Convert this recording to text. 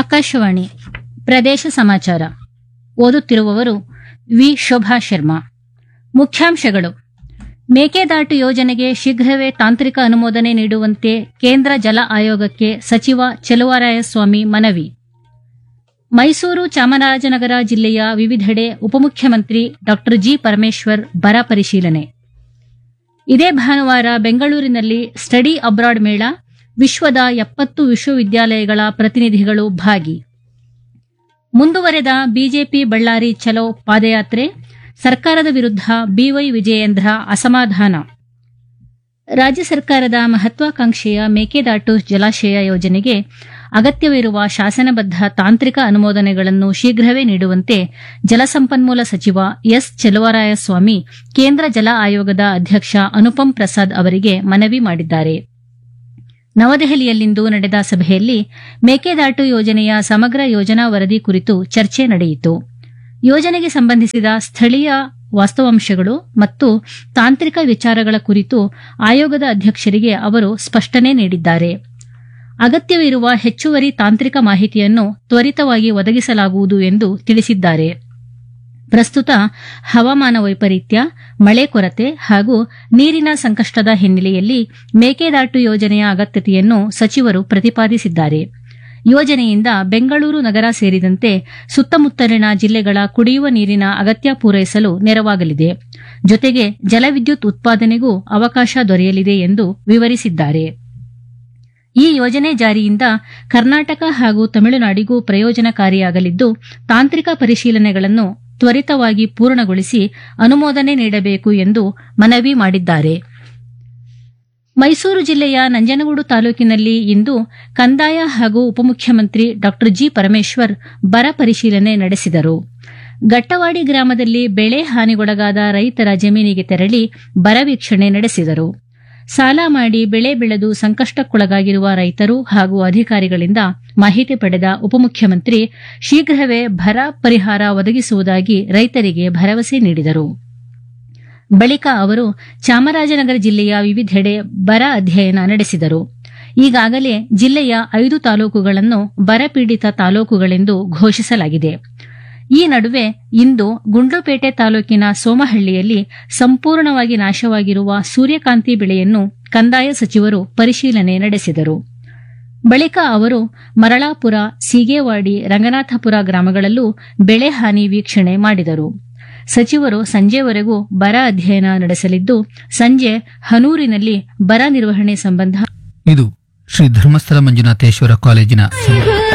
ಆಕಾಶವಾಣಿ ಪ್ರದೇಶ ಸಮಾಚಾರ ಓದುತ್ತಿರುವವರು ವಿ ಶೋಭಾ ಶರ್ಮಾ ಮುಖ್ಯಾಂಶಗಳು ಮೇಕೆದಾಟು ಯೋಜನೆಗೆ ಶೀಘ್ರವೇ ತಾಂತ್ರಿಕ ಅನುಮೋದನೆ ನೀಡುವಂತೆ ಕೇಂದ್ರ ಜಲ ಆಯೋಗಕ್ಕೆ ಸಚಿವ ಚೆಲುವರಾಯಸ್ವಾಮಿ ಮನವಿ ಮೈಸೂರು ಚಾಮರಾಜನಗರ ಜಿಲ್ಲೆಯ ವಿವಿಧೆಡೆ ಉಪಮುಖ್ಯಮಂತ್ರಿ ಡಾ ಜಿ ಪರಮೇಶ್ವರ್ ಬರ ಪರಿಶೀಲನೆ ಇದೇ ಭಾನುವಾರ ಬೆಂಗಳೂರಿನಲ್ಲಿ ಸ್ಟಡಿ ಅಬ್ರಾಡ್ ಮೇಳ ವಿಶ್ವದ ಎಪ್ಪತ್ತು ವಿಶ್ವವಿದ್ಯಾಲಯಗಳ ಪ್ರತಿನಿಧಿಗಳು ಭಾಗಿ ಮುಂದುವರೆದ ಬಿಜೆಪಿ ಬಳ್ಳಾರಿ ಚಲೋ ಪಾದಯಾತ್ರೆ ಸರ್ಕಾರದ ವಿರುದ್ಧ ಬಿವೈ ವಿಜಯೇಂದ್ರ ಅಸಮಾಧಾನ ರಾಜ್ಯ ಸರ್ಕಾರದ ಮಹತ್ವಾಕಾಂಕ್ಷೆಯ ಮೇಕೆದಾಟು ಜಲಾಶಯ ಯೋಜನೆಗೆ ಅಗತ್ಯವಿರುವ ಶಾಸನಬದ್ಧ ತಾಂತ್ರಿಕ ಅನುಮೋದನೆಗಳನ್ನು ಶೀಘ್ರವೇ ನೀಡುವಂತೆ ಜಲಸಂಪನ್ಮೂಲ ಸಚಿವ ಎಸ್ ಚೆಲುವರಾಯಸ್ವಾಮಿ ಕೇಂದ್ರ ಜಲ ಆಯೋಗದ ಅಧ್ಯಕ್ಷ ಅನುಪಂ ಪ್ರಸಾದ್ ಅವರಿಗೆ ಮನವಿ ಮಾಡಿದ್ದಾರೆ ನವದೆಹಲಿಯಲ್ಲಿಂದು ನಡೆದ ಸಭೆಯಲ್ಲಿ ಮೇಕೆದಾಟು ಯೋಜನೆಯ ಸಮಗ್ರ ಯೋಜನಾ ವರದಿ ಕುರಿತು ಚರ್ಚೆ ನಡೆಯಿತು ಯೋಜನೆಗೆ ಸಂಬಂಧಿಸಿದ ಸ್ಥಳೀಯ ವಾಸ್ತವಾಂಶಗಳು ಮತ್ತು ತಾಂತ್ರಿಕ ವಿಚಾರಗಳ ಕುರಿತು ಆಯೋಗದ ಅಧ್ಯಕ್ಷರಿಗೆ ಅವರು ಸ್ಪಷ್ಟನೆ ನೀಡಿದ್ದಾರೆ ಅಗತ್ಯವಿರುವ ಹೆಚ್ಚುವರಿ ತಾಂತ್ರಿಕ ಮಾಹಿತಿಯನ್ನು ತ್ವರಿತವಾಗಿ ಒದಗಿಸಲಾಗುವುದು ಎಂದು ತಿಳಿಸಿದ್ದಾರೆ ಪ್ರಸ್ತುತ ಹವಾಮಾನ ವೈಪರೀತ್ಯ ಮಳೆ ಕೊರತೆ ಹಾಗೂ ನೀರಿನ ಸಂಕಷ್ಟದ ಹಿನ್ನೆಲೆಯಲ್ಲಿ ಮೇಕೆದಾಟು ಯೋಜನೆಯ ಅಗತ್ಯತೆಯನ್ನು ಸಚಿವರು ಪ್ರತಿಪಾದಿಸಿದ್ದಾರೆ ಯೋಜನೆಯಿಂದ ಬೆಂಗಳೂರು ನಗರ ಸೇರಿದಂತೆ ಸುತ್ತಮುತ್ತಲಿನ ಜಿಲ್ಲೆಗಳ ಕುಡಿಯುವ ನೀರಿನ ಅಗತ್ಯ ಪೂರೈಸಲು ನೆರವಾಗಲಿದೆ ಜೊತೆಗೆ ಜಲವಿದ್ಯುತ್ ಉತ್ಪಾದನೆಗೂ ಅವಕಾಶ ದೊರೆಯಲಿದೆ ಎಂದು ವಿವರಿಸಿದ್ದಾರೆ ಈ ಯೋಜನೆ ಜಾರಿಯಿಂದ ಕರ್ನಾಟಕ ಹಾಗೂ ತಮಿಳುನಾಡಿಗೂ ಪ್ರಯೋಜನಕಾರಿಯಾಗಲಿದ್ದು ತಾಂತ್ರಿಕ ಪರಿಶೀಲನೆಗಳನ್ನು ತ್ವರಿತವಾಗಿ ಪೂರ್ಣಗೊಳಿಸಿ ಅನುಮೋದನೆ ನೀಡಬೇಕು ಎಂದು ಮನವಿ ಮಾಡಿದ್ದಾರೆ ಮೈಸೂರು ಜಿಲ್ಲೆಯ ನಂಜನಗೂಡು ತಾಲೂಕಿನಲ್ಲಿ ಇಂದು ಕಂದಾಯ ಹಾಗೂ ಉಪಮುಖ್ಯಮಂತ್ರಿ ಡಾ ಜಿ ಪರಮೇಶ್ವರ್ ಬರ ಪರಿಶೀಲನೆ ನಡೆಸಿದರು ಗಟ್ಟವಾಡಿ ಗ್ರಾಮದಲ್ಲಿ ಬೆಳೆ ಹಾನಿಗೊಳಗಾದ ರೈತರ ಜಮೀನಿಗೆ ತೆರಳಿ ಬರ ವೀಕ್ಷಣೆ ನಡೆಸಿದರು ಸಾಲ ಮಾಡಿ ಬೆಳೆ ಬೆಳೆದು ಸಂಕಷ್ಟಕ್ಕೊಳಗಾಗಿರುವ ರೈತರು ಹಾಗೂ ಅಧಿಕಾರಿಗಳಿಂದ ಮಾಹಿತಿ ಪಡೆದ ಉಪಮುಖ್ಯಮಂತ್ರಿ ಶೀಘ್ರವೇ ಬರ ಪರಿಹಾರ ಒದಗಿಸುವುದಾಗಿ ರೈತರಿಗೆ ಭರವಸೆ ನೀಡಿದರು ಬಳಿಕ ಅವರು ಚಾಮರಾಜನಗರ ಜಿಲ್ಲೆಯ ವಿವಿಧೆಡೆ ಬರ ಅಧ್ಯಯನ ನಡೆಸಿದರು ಈಗಾಗಲೇ ಜಿಲ್ಲೆಯ ಐದು ತಾಲೂಕುಗಳನ್ನು ಬರಪೀಡಿತ ತಾಲೂಕುಗಳೆಂದು ಘೋಷಿಸಲಾಗಿದೆ ಈ ನಡುವೆ ಇಂದು ಗುಂಡ್ಲುಪೇಟೆ ತಾಲೂಕಿನ ಸೋಮಹಳ್ಳಿಯಲ್ಲಿ ಸಂಪೂರ್ಣವಾಗಿ ನಾಶವಾಗಿರುವ ಸೂರ್ಯಕಾಂತಿ ಬೆಳೆಯನ್ನು ಕಂದಾಯ ಸಚಿವರು ಪರಿಶೀಲನೆ ನಡೆಸಿದರು ಬಳಿಕ ಅವರು ಮರಳಾಪುರ ಸೀಗೇವಾಡಿ ರಂಗನಾಥಪುರ ಗ್ರಾಮಗಳಲ್ಲೂ ಬೆಳೆ ಹಾನಿ ವೀಕ್ಷಣೆ ಮಾಡಿದರು ಸಚಿವರು ಸಂಜೆವರೆಗೂ ಬರ ಅಧ್ಯಯನ ನಡೆಸಲಿದ್ದು ಸಂಜೆ ಹನೂರಿನಲ್ಲಿ ಬರ ನಿರ್ವಹಣೆ ಸಂಬಂಧ ಇದು ಶ್ರೀ ಧರ್ಮಸ್ಥಳ ಮಂಜುನಾಥೇಶ್ವರ ಕಾಲೇಜಿನ ಸಭೆ